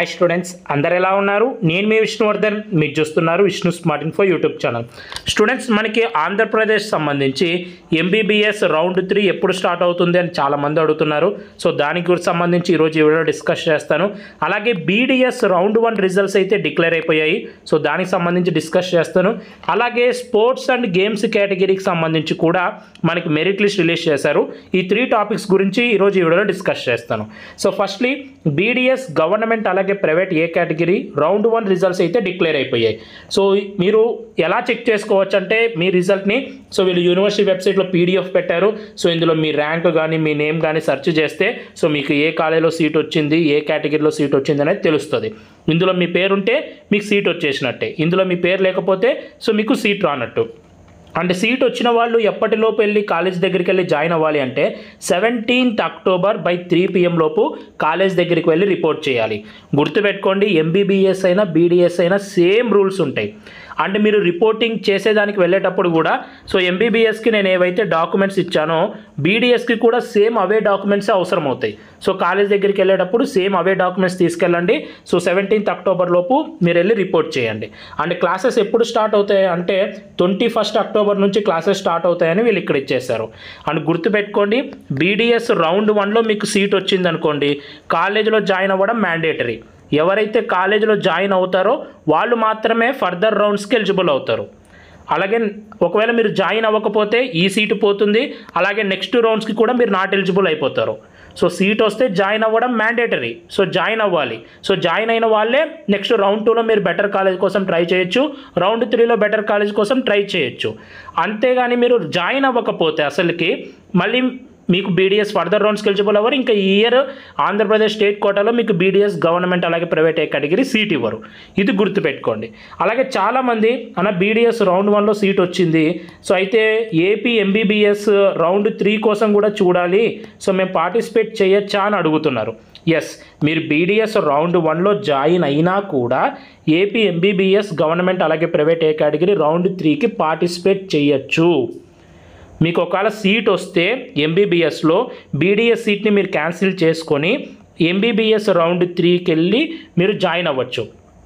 hi students అందరు ఎలా ఉన్నారు నేను మీ విష్ణువర్ధన్ మీరు చూస్తున్నారు Vishnu smart info YouTube channel students మనకి ఆంధ్రప్రదేశ్ సంబంధించి ఎంబీబీఎస్ రౌండ్ త్రీ ఎప్పుడు స్టార్ట్ అవుతుంది అని చాలామంది అడుగుతున్నారు సో దానికి గురించి సంబంధించి ఈరోజు ఈ వీడియో డిస్కస్ చేస్తాను అలాగే బీడీఎస్ రౌండ్ వన్ రిజల్ట్స్ అయితే డిక్లేర్ అయిపోయాయి సో దానికి సంబంధించి డిస్కస్ చేస్తాను అలాగే స్పోర్ట్స్ అండ్ గేమ్స్ కేటగిరీకి సంబంధించి కూడా మనకి మెరిట్ లిస్ట్ రిలీజ్ చేశారు ఈ త్రీ టాపిక్స్ గురించి ఈరోజు ఈ వీడియోలో డిస్కస్ చేస్తాను సో ఫస్ట్లీ బీడీఎస్ గవర్నమెంట్ అలాగే private A category round one results అయితే డిక్లేర్ అయిపోయాయి సో మీరు ఎలా చెక్ చేసుకోవచ్చు అంటే మీ రిజల్ట్ని సో వీళ్ళు యూనివర్సిటీ వెబ్సైట్లో పీడిఎఫ్ పెట్టారు సో ఇందులో మీ ర్యాంక్ కానీ మీ నేమ్ కానీ సెర్చ్ చేస్తే సో మీకు ఏ కాలేజీలో సీట్ వచ్చింది ఏ కేటగిరీలో సీట్ వచ్చింది అనేది తెలుస్తుంది ఇందులో మీ పేరు ఉంటే మీకు సీట్ వచ్చేసినట్టే ఇందులో మీ పేరు లేకపోతే సో మీకు సీట్ రానట్టు అంటే సీట్ వచ్చిన వాళ్ళు ఎప్పటిలోపు వెళ్ళి కాలేజ్ దగ్గరికి వెళ్ళి జాయిన్ అవ్వాలి అంటే seventeenth October by three PM లోపు కాలేజ్ దగ్గరికి వెళ్ళి రిపోర్ట్ చేయాలి గుర్తుపెట్టుకోండి ఎంబీబీఎస్ అయినా బీడీఎస్ అయినా సేమ్ రూల్స్ ఉంటాయి అంటే మీరు రిపోర్టింగ్ చేసేదానికి వెళ్ళేటప్పుడు కూడా సో ఎంబీబీఎస్కి నేను ఏవైతే డాక్యుమెంట్స్ ఇచ్చానో బీడీఎస్కి కూడా సేమ్ అవే డాక్యుమెంట్స్ అవసరం అవుతాయి సో కాలేజ్ దగ్గరికి వెళ్ళేటప్పుడు సేమ్ అవే డాక్యుమెంట్స్ తీసుకెళ్ళండి సో సెవెంటీన్త్ అక్టోబర్ లోపు మీరు వెళ్ళి రిపోర్ట్ చేయండి అండ్ క్లాసెస్ ఎప్పుడు స్టార్ట్ అవుతాయి అంటే ట్వంటీ ఫస్ట్ అక్టోబర్ నుంచి క్లాసెస్ స్టార్ట్ అవుతాయని వీళ్ళు ఇక్కడ ఇచ్చేశారు అండ్ గుర్తుపెట్టుకోండి బీడీఎస్ రౌండ్ వన్లో మీకు సీట్ వచ్చింది అనుకోండి కాలేజీలో జాయిన్ అవ్వడం మ్యాండేటరీ ఎవరైతే కాలేజీలో జాయిన్ అవుతారో వాళ్ళు మాత్రమే ఫర్దర్ రౌండ్స్కి ఎలిజిబుల్ అవుతారు అలాగే ఒకవేళ మీరు జాయిన్ అవ్వకపోతే ఈ సీటు పోతుంది అలాగే నెక్స్ట్ రౌండ్స్కి కూడా మీరు నాట్ ఎలిజిబుల్ అయిపోతారు సో సీట్ వస్తే జాయిన్ అవ్వడం మ్యాండేటరీ సో జాయిన్ అవ్వాలి సో జాయిన్ అయిన వాళ్ళే నెక్స్ట్ రౌండ్ టూలో మీరు బెటర్ కాలేజ్ కోసం ట్రై చేయొచ్చు రౌండ్ త్రీలో బెటర్ కాలేజ్ కోసం ట్రై చేయొచ్చు అంతేగాని మీరు జాయిన్ అవ్వకపోతే అసలుకి మళ్ళీ మీకు బీడీఎస్ ఫర్దర్ రౌండ్స్కి ఎలిజిబుల్ అవ్వరు ఇంకా ఈ ఇయర్ ఆంధ్రప్రదేశ్ స్టేట్ కోటాలో మీకు బీడీఎస్ గవర్నమెంట్ అలాగే ప్రైవేట్ కేటగిరీ సీట్ ఇవ్వరు ఇది గుర్తుపెట్టుకోండి అలాగే చాలామంది అన్న బీడీఎస్ రౌండ్ వన్లో సీట్ వచ్చింది సో అయితే ఏపీ ఎంబీబీఎస్ రౌండ్ త్రీ కోసం కూడా చూడాలి సో మేము పార్టిసిపేట్ చేయొచ్చా అని అడుగుతున్నారు ఎస్ మీరు బీడీఎస్ రౌండ్ వన్లో జాయిన్ అయినా కూడా ఏపీ ఎంబీబీఎస్ గవర్నమెంట్ అలాగే ప్రైవేట్ ఏ కేటగిరీ రౌండ్ త్రీకి పార్టిసిపేట్ చేయొచ్చు మీకు ఒకవేళ సీట్ వస్తే ఎంబీబీఎస్లో బీడీఎస్ సీట్ని మీరు క్యాన్సిల్ చేసుకొని ఎంబీబీఎస్ రౌండ్ త్రీకి వెళ్ళి మీరు జాయిన్ అవ్వచ్చు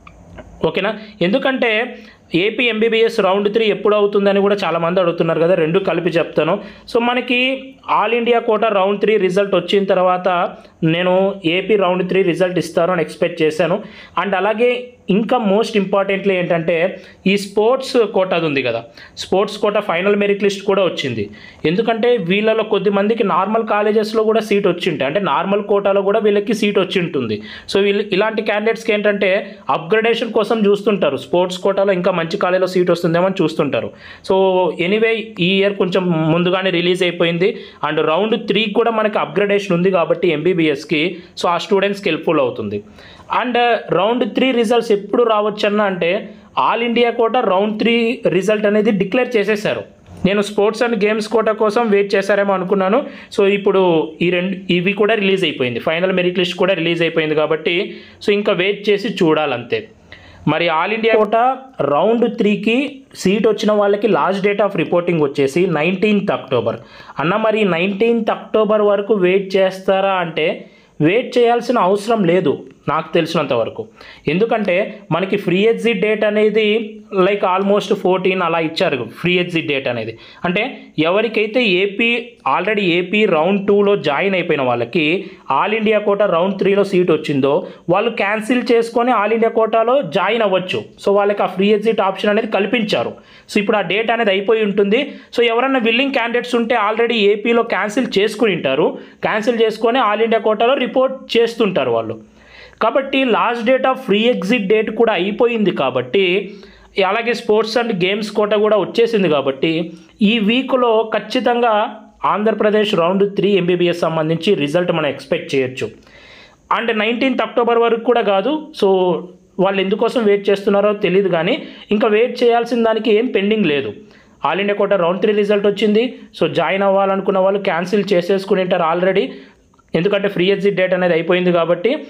ఓకేనా ఎందుకంటే ఏపీ ఎంబీబీఎస్ రౌండ్ త్రీ ఎప్పుడు అవుతుందని కూడా చాలామంది అడుగుతున్నారు కదా రెండు కలిపి చెప్తాను సో మనకి all India quota round three result వచ్చిన తర్వాత నేను ఏపీ రౌండ్ త్రీ రిజల్ట్ ఇస్తారు అని ఎక్స్పెక్ట్ చేశాను అండ్ అలాగే ఇంకా మోస్ట్ ఇంపార్టెంట్లీ ఏంటంటే ఈ స్పోర్ట్స్ కోటాది ఉంది కదా sports quota final merit list కూడా వచ్చింది ఎందుకంటే వీళ్ళలో కొద్ది మందికి నార్మల్ కాలేజెస్లో కూడా సీట్ వచ్చి ఉంటాయి అంటే నార్మల్ కోటాలో కూడా వీళ్ళకి సీట్ వచ్చి ఉంటుంది సో వీళ్ళు ఇలాంటి క్యాండిడేట్స్కి ఏంటంటే అప్గ్రేడేషన్ కోసం చూస్తుంటారు స్పోర్ట్స్ కోటాలో ఇంకా మంచి కాలేజీలో సీట్ వస్తుందేమో అని చూస్తుంటారు సో ఎనీవే ఈ ఇయర్ కొంచెం ముందుగానే రిలీజ్ అయిపోయింది అండ్ రౌండ్ త్రీ కూడా మనకి అప్గ్రేడేషన్ ఉంది కాబట్టి ఎంబీబీఎస్కి సో ఆ స్టూడెంట్స్కి హెల్ప్ఫుల్ అవుతుంది అండ్ రౌండ్ త్రీ రిజల్ట్స్ ఎప్పుడు రావచ్చన్న అంటే all India quota round three result అనేది డిక్లేర్ చేసేసారు నేను స్పోర్ట్స్ అండ్ గేమ్స్ కోట కోసం వెయిట్ చేశారేమో అనుకున్నాను సో ఇప్పుడు ఈ రెండు ఇవి కూడా రిలీజ్ అయిపోయింది ఫైనల్ మెరిట్ లిస్ట్ కూడా రిలీజ్ అయిపోయింది కాబట్టి సో ఇంకా వెయిట్ చేసి చూడాలంతే మరి ఆల్ ఇండియా కోట రౌండ్ త్రీకి సీట్ వచ్చిన వాళ్ళకి లాస్ట్ డేట్ ఆఫ్ రిపోర్టింగ్ వచ్చేసి నైన్టీన్త్ అక్టోబర్ అన్న మరి నైన్టీన్త్ అక్టోబర్ వరకు వెయిట్ చేస్తారా అంటే వెయిట్ చేయాల్సిన అవసరం లేదు నాకు తెలిసినంత వరకు ఎందుకంటే మనకి ఫ్రీ ఎగ్జిట్ డేట్ అనేది లైక్ ఆల్మోస్ట్ ఫోర్టీన్ అలా ఇచ్చారు ఫ్రీ ఎగ్జిట్ డేట్ అనేది అంటే ఎవరికైతే ఏపీ ఆల్రెడీ ఏపీ రౌండ్ టూలో జాయిన్ అయిపోయిన వాళ్ళకి ఆల్ ఇండియా కోటా రౌండ్ త్రీలో సీట్ వచ్చిందో వాళ్ళు క్యాన్సిల్ చేసుకొని ఆల్ ఇండియా కోటాలో జాయిన్ అవ్వచ్చు సో వాళ్ళకి ఆ ఫ్రీ ఎగ్జిట్ ఆప్షన్ అనేది కల్పించారు సో ఇప్పుడు ఆ డేట్ అనేది అయిపోయి ఉంటుంది సో ఎవరైనా విల్లింగ్ క్యాండిడేట్స్ ఉంటే ఆల్రెడీ ఏపీలో క్యాన్సిల్ చేసుకుని ఉంటారు క్యాన్సిల్ చేసుకొని ఆల్ ఇండియా కోటాలో రిపోర్ట్ చేస్తుంటారు వాళ్ళు కాబట్టి last date of free exit date కూడా అయిపోయింది కాబట్టి అలాగే స్పోర్ట్స్ అండ్ గేమ్స్ కోట కూడా వచ్చేసింది కాబట్టి ఈ వీక్లో ఖచ్చితంగా ఆంధ్రప్రదేశ్ రౌండ్ త్రీ ఎంబీబీఎస్ సంబంధించి రిజల్ట్ మనం ఎక్స్పెక్ట్ చేయొచ్చు అండ్ నైన్టీన్త్ అక్టోబర్ వరకు కూడా కాదు సో వాళ్ళు ఎందుకోసం వెయిట్ చేస్తున్నారో తెలియదు కానీ ఇంకా వెయిట్ చేయాల్సిన దానికి ఏం పెండింగ్ లేదు all India quota round three result వచ్చింది సో జాయిన్ అవ్వాలనుకున్న వాళ్ళు క్యాన్సిల్ చేసేసుకుని ఉంటారు ఆల్రెడీ ఎందుకంటే ఫ్రీ ఎగ్జిట్ డేట్ అనేది అయిపోయింది కాబట్టి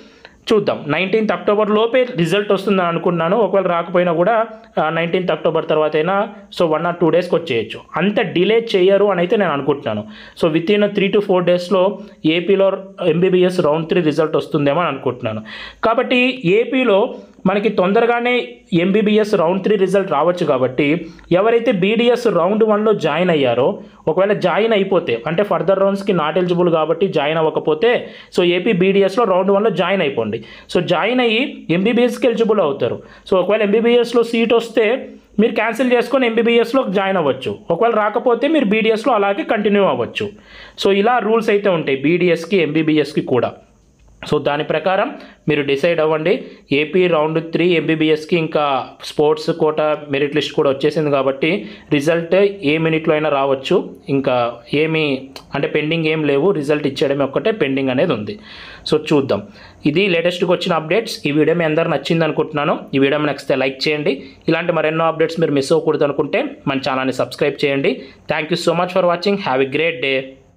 చూద్దాం నైన్టీన్త్ అక్టోబర్ లోపే రిజల్ట్ వస్తుందని అనుకుంటున్నాను ఒకవేళ రాకపోయినా కూడా నైన్టీన్త్ అక్టోబర్ తర్వాత అయినా సో వన్ ఆర్ టూ డేస్కి వచ్చేయచ్చు అంత డిలే చేయరు అని అయితే నేను అనుకుంటున్నాను so within three to four డేస్లో ఏపీలో ఎంబీబీఎస్ రౌండ్ త్రీ రిజల్ట్ వస్తుందేమో అని అనుకుంటున్నాను కాబట్టి ఏపీలో మనకి తొందరగానే ఎంబీబీఎస్ రౌండ్ త్రీ రిజల్ట్ రావచ్చు కాబట్టి ఎవరైతే బీడీఎస్ రౌండ్ వన్లో జాయిన్ అయ్యారో ఒకవేళ జాయిన్ అయిపోతే అంటే ఫర్దర్ రౌండ్స్కి నాట్ ఎలిజిబుల్ కాబట్టి జాయిన్ అవ్వకపోతే సో ఏపీ బీడీఎస్లో రౌండ్ వన్లో జాయిన్ అయిపోండి సో జాయిన్ అయ్యి ఎంబీబీఎస్కి ఎలిజిబుల్ అవుతారు సో ఒకవేళ ఎంబీబీఎస్లో సీట్ వస్తే మీరు క్యాన్సిల్ చేసుకొని ఎంబీబీఎస్లో జాయిన్ అవ్వచ్చు ఒకవేళ రాకపోతే మీరు బీడీఎస్లో అలాగే కంటిన్యూ అవ్వచ్చు సో ఇలా రూల్స్ అయితే ఉంటాయి బీడీఎస్కి ఎంబీబీఎస్కి కూడా సో దాని ప్రకారం మీరు డిసైడ్ అవ్వండి ఏపీ రౌండ్ త్రీ ఎంబీబీఎస్కి ఇంకా స్పోర్ట్స్ కోట మెరిట్ లిస్ట్ కూడా వచ్చేసింది కాబట్టి రిజల్ట్ ఏ మినిట్లో అయినా రావచ్చు ఇంకా ఏమి అంటే పెండింగ్ ఏం లేవు రిజల్ట్ ఇచ్చేయడమే ఒక్కటే పెండింగ్ అనేది ఉంది సో చూద్దాం ఇది లేటెస్ట్గా వచ్చిన అప్డేట్స్ ఈ వీడియో మీ అందరు నచ్చింది అనుకుంటున్నాను ఈ వీడియో మీకు నచ్చితే లైక్ చేయండి ఇలాంటి మరెన్నో అప్డేట్స్ మీరు మిస్ అవ్వకూడదు అనుకుంటే మన ఛానల్ని సబ్స్క్రైబ్ చేయండి thank you so much for watching have a great day